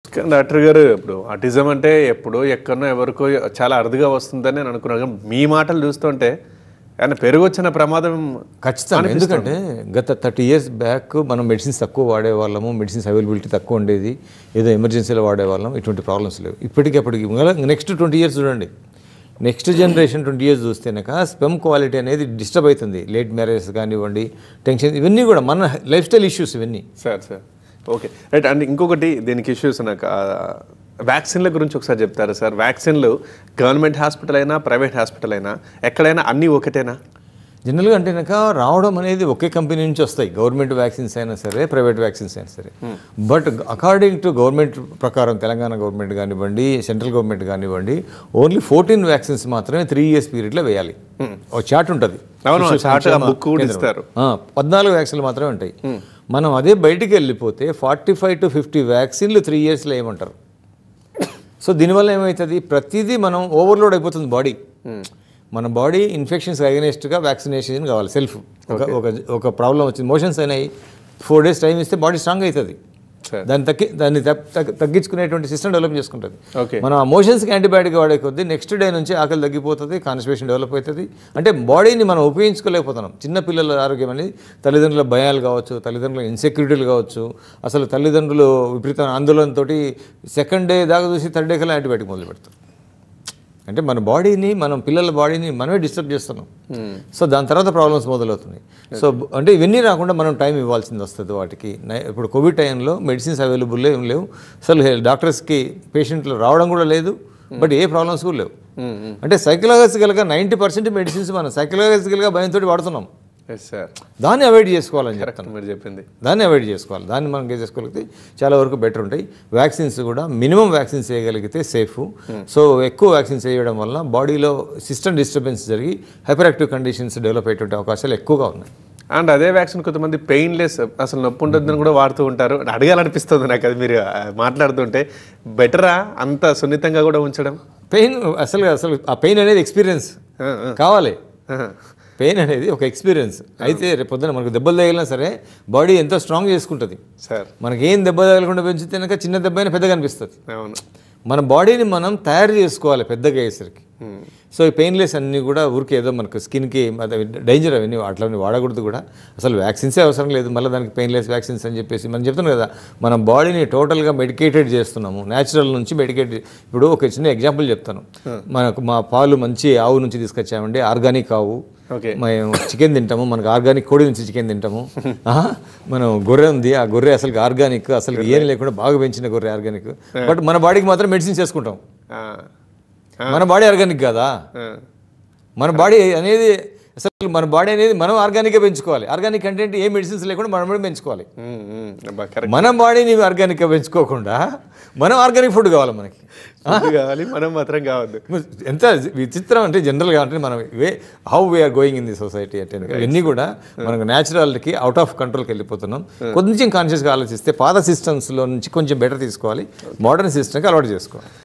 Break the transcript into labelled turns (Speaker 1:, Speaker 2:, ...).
Speaker 1: కానీ డాక్టర్ గారు ఇప్పుడు ఆటిజం అంటే ఎప్పుడో ఎక్కడనో ఎవరికో చాలా అరుదుగా వస్తుందని నేను అనుకున్నాను కానీ మీ మాటలు చూస్తుంటే ఆయన పెరుగొచ్చిన ప్రమాదం
Speaker 2: ఖచ్చితంగా ఎందుకంటే గత థర్టీ ఇయర్స్ బ్యాక్ మనం మెడిసిన్స్ తక్కువ వాడేవాళ్ళము మెడిసిన్స్ అవైలబిలిటీ తక్కువ ఉండేది ఏదో ఎమర్జెన్సీలో వాడేవాళ్ళం ఇటువంటి ప్రాబ్లమ్స్ లేవు ఇప్పటికప్పటికి నెక్స్ట్ ట్వంటీ ఇయర్స్ చూడండి నెక్స్ట్ జనరేషన్ ట్వంటీ ఇయర్స్ చూస్తేనక స్పెమ్ క్వాలిటీ అనేది డిస్టర్బ్ అవుతుంది లేట్ మ్యారేజెస్ కానివ్వండి టెన్షన్ ఇవన్నీ కూడా మన లైఫ్ స్టైల్ ఇష్యూస్ ఇవన్నీ
Speaker 1: sir sir okay right and ఇంకొకటి దీనికి ఇష్యూస్ నాకు ఆ, వ్యాక్సిన్ల గురించి ఒకసారి చెప్తారా సార్ వ్యాక్సిన్లు గవర్నమెంట్ హాస్పిటల్ అయినా ప్రైవేట్ హాస్పిటల్ అయినా ఎక్కడైనా అన్నీ ఒకటేనా
Speaker 2: జనరల్గా అంటే కనుక రావడం అనేది ఒకే కంపెనీ నుంచి వస్తాయి గవర్నమెంట్ వ్యాక్సిన్స్ అయినా సరే ప్రైవేట్ వ్యాక్సిన్స్ అయినా సరే బట్ అకార్డింగ్ టు గవర్నమెంట్ ప్రకారం తెలంగాణ గవర్నమెంట్ కానివ్వండి సెంట్రల్ గవర్నమెంట్ కానివ్వండి ఓన్లీ ఫోర్టీన్ వ్యాక్సిన్స్ మాత్రమే త్రీ ఇయర్స్ పీరియడ్లో వేయాలి ఒక చార్ట్ ఉంటుంది
Speaker 1: అవును,
Speaker 2: శిశు
Speaker 1: చార్ట్ ఆ
Speaker 2: సంక్షేమ
Speaker 1: book కూడా
Speaker 2: కేంద్రం.
Speaker 1: ఇస్తారు.
Speaker 2: ఆ, పద్నాలుగు వ్యాక్సిన్లు మాత్రమే ఉంటాయి మనం అదే బయటికి వెళ్ళిపోతే ఫార్టీ ఫైవ్ టు ఫిఫ్టీ వ్యాక్సిన్లు త్రీ ఇయర్స్లో ఏమంటారు సో దీనివల్ల ఏమవుతుంది ప్రతిదీ మనం ఓవర్లోడ్ అయిపోతుంది బాడీ మన బాడీ ఇన్ఫెక్షన్స్ అగెనిస్ట్గా వ్యాక్సినేషన్ కావాలి సెల్ఫ్ ఒక ఒక ఒక ప్రాబ్లం వచ్చింది మోషన్స్ అయినాయి ఫోర్ డేస్ టైం ఇస్తే బాడీ స్ట్రాంగ్ అవుతుంది
Speaker 1: Sure.
Speaker 2: దాన్ని తగ్గి దాన్ని తగ్- తగ్- తగ్గించుకునేటువంటి సిస్టమ్ డెవలప్ చేసుకుంటుంది
Speaker 1: Okay.
Speaker 2: మనం ఆ మోషన్స్కి యాంటీబయాటిక్ వాడే కొద్దీ నెక్స్ట్ డే నుంచి ఆకలి తగ్గిపోతుంది కాన్స్టిపేషన్ డెవలప్ అవుతుంది అంటే బాడీని మనం ఉపయోగించుకోలేకపోతున్నాం చిన్న పిల్లల ఆరోగ్యం అనేది తల్లిదండ్రుల భయాలు కావచ్చు తల్లిదండ్రుల ఇన్సెక్యూరిటీలు కావచ్చు అసలు తల్లిదండ్రులు విపరీత ఆందోళనతో సెకండ్ డే దాకా చూసి థర్డ్ డే కల్లా యాంటీబయాటిక్ మొదలు పెడతారు అంటే మన బాడీని మనం పిల్లల బాడీని మనమే డిస్టర్బ్ చేస్తున్నాం సో దాని తర్వాత ప్రాబ్లమ్స్ మొదలవుతున్నాయి సో అంటే ఇవన్నీ రాకుండా మనం టైం ఇవ్వాల్సింది వస్తుంది వాటికి నై- ఇప్పుడు కోవిడ్ టైంలో మెడిసిన్స్ అవైలబుల్ ఏం లేవు అసలు హె- డాక్టర్స్కి పేషెంట్లు రావడం కూడా లేదు బట్ ఏ ప్రాబ్లమ్స్ కూడా లేవు అంటే సైకలాజికల్గా నైంటీ పర్సెంట్ మెడిసిన్స్ మనం సైకలాజికల్గా భయంతో వాడుతున్నాం
Speaker 1: ఎస్ సార్
Speaker 2: దాన్ని అవాయిడ్ చేసుకోవాలని చెప్తాను
Speaker 1: కరెక్ట్ మీరు చెప్పింది
Speaker 2: దాన్ని అవాయిడ్ చేసుకోవాలి దాన్ని మనం గేజ్ చేసుకోగలిగితే చాలా వరకు బెటర్ ఉంటాయి వ్యాక్సిన్స్ కూడా మినిమం వ్యాక్సిన్స్ వేయగలిగితే సేఫ్ సో ఎక్కువ వ్యాక్సిన్స్ వేయడం వల్ల బాడీలో సిస్టమ్ డిస్టర్బెన్స్ జరిగి హైపర్ యాక్టివ్ కండిషన్స్ డెవలప్ అయ్యేటువంటి అవకాశాలు ఎక్కువగా ఉన్నాయి
Speaker 1: అండ్ అదే వ్యాక్సిన్ కొంతమంది పెయిన్లెస్ అసలు నొప్పి ఉంటుందని కూడా వాడుతూ ఉంటారు అడగాలనిపిస్తుంది నాకు అది మీరు ఆ, మాట్లాడుతుంటే బెటరా అంత సున్నితంగా కూడా ఉంచడం
Speaker 2: పెయిన్ అసలు అసలు ఆ పెయిన్ అనేది ఎక్స్పీరియన్స్ కావాలి పెయిన్ అనేది ఒక ఎక్స్పీరియన్స్ అయితే రేపు పొద్దున మనకు దెబ్బలు తగిలినా సరే బాడీ ఎంతో స్ట్రాంగ్ చేసుకుంటుంది
Speaker 1: సార్
Speaker 2: మనకి ఏం దెబ్బ తగలకుండా పెంచితే కనుక చిన్న దెబ్బ అయినా పెద్దగా అనిపిస్తుంది
Speaker 1: అవును
Speaker 2: మన బాడీని మనం తయారు చేసుకోవాలి పెద్దగా అయ్యేసరికి సో ఈ పెయిన్లెస్ అన్నీ కూడా ఊరికే ఏదో మనకు స్కిన్కి డేంజర్ అవన్నీ అట్లన్నీ వాడకూడదు కూడా అసలు వ్యాక్సిన్సే అవసరం లేదు మళ్ళీ దానికి పెయిన్లెస్ వ్యాక్సిన్స్ అని చెప్పేసి మనం చెప్తున్నాం కదా మన బాడీని టోటల్గా మెడికేటెడ్ చేస్తున్నాము న్యాచురల్ నుంచి మెడికేట్ ఇప్పుడు ఒక చిన్న ఎగ్జాంపుల్ చెప్తాను మనకు మా పాలు మంచి ఆవు నుంచి తీసుకొచ్చామండి ఆర్గానిక్ ఆవు
Speaker 1: ఓకే
Speaker 2: మేము చికెన్ తింటాము మనకు ఆర్గానిక్ కోడి నుంచి చికెన్ తింటాము ఆహా, మనం గొర్రె ఉంది ఆ గొర్రె అసలు ఆర్గానిక్ అసలు ఏం లేకుండా బాగా పెంచిన గొర్రె ఆర్గానిక్ బట్ మన బాడీకి మాత్రం మెడిసిన్స్ చేసుకుంటాం
Speaker 1: ఆ,
Speaker 2: మన బాడీ ఆర్గానిక్ కాదా
Speaker 1: ఆ,
Speaker 2: మన బాడీ అనేది అసలు మన బాడీ అనేది మనం ఆర్గానిక్గా పెంచుకోవాలి ఆర్గానిక్ కంటెంట్ ఏ మెడిసిన్స్ లేకుండా మనం కూడా పెంచుకోవాలి
Speaker 1: ఉమ్, ఉమ్, అబ్బా, కరెక్ట్
Speaker 2: మన బాడీని ఆర్గానిక్గా పెంచుకోకుండా మనం ఆర్గానిక్ ఫుడ్ కావాలి మనకి
Speaker 1: ఫుడ్ కావాలి మనం మాత్రం కావద్దు
Speaker 2: ఎంత విచిత్రం అంటే జనరల్గా అంటే మనం way how we are going in the society అంటే ఇవన్నీ కూడా మనకు న్యాచురాలిటీకి అవుట్ ఆఫ్ కంట్రోల్కి వెళ్ళిపోతున్నాం కొంచెం కాన్షియస్గా ఆలోచిస్తే పాత సిస్టమ్స్లో నుంచి కొంచెం బెటర్ తీసుకోవాలి మోడర్న్ సిస్టమ్కి అలవాటు చేసుకోవాలి